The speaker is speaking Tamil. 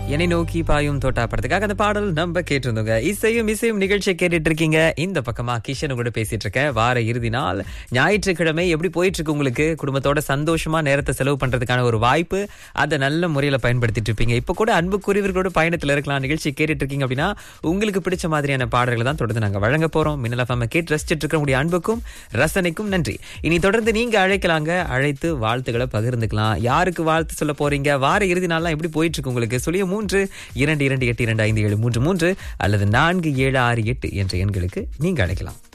என்னை நோக்கி பாயும் தோட்டா படத்துக்காக அந்த பாடல் நம்ம கேட்டிருந்தோங்க இசையும் இசையும் நிகழ்ச்சியை கேட்டுட்டு இருக்கீங்க இந்த பக்கமா கிஷன் கூட பேசிட்டு இருக்கேன் வார இறுதி நாள் ஞாயிற்றுக்கிழமை எப்படி போயிட்டு இருக்கு உங்களுக்கு குடும்பத்தோட சந்தோஷமா நேரத்தை செலவு பண்றதுக்கான ஒரு வாய்ப்பு அதை நல்ல முறையில பயன்படுத்திட்டு இருப்பீங்க இப்ப கூட அன்புக்குரியவர்களோட பயணத்துல இருக்கலாம் நிகழ்ச்சி கேட்டுட்டு இருக்கீங்க அப்படின்னா உங்களுக்கு பிடிச்ச மாதிரியான பாடல்களை தான் தொடர்ந்து நாங்க வழங்க போறோம் மின்னல் FM கேட்டு ரசிச்சிட்டு இருக்கக்கூடிய அன்புக்கும் ரசனைக்கும் நன்றி இனி தொடர்ந்து நீங்க அழைக்கலாங்க அழைத்து வாழ்த்துக்களை பகிர்ந்துக்கலாம் யாருக்கு வாழ்த்து சொல்ல போறீங்க வார இறுதி நாள்லாம் எப்படி போயிட்டு இருக்கு உங்களுக்கு சொல்லிய மூன்று இரண்டு இரண்டு எட்டு இரண்டு ஐந்து ஏழு மூன்று மூன்று அல்லது நான்கு ஏழு ஆறு எட்டு என்ற எண்களுக்கு நீங்க அழைக்கலாம்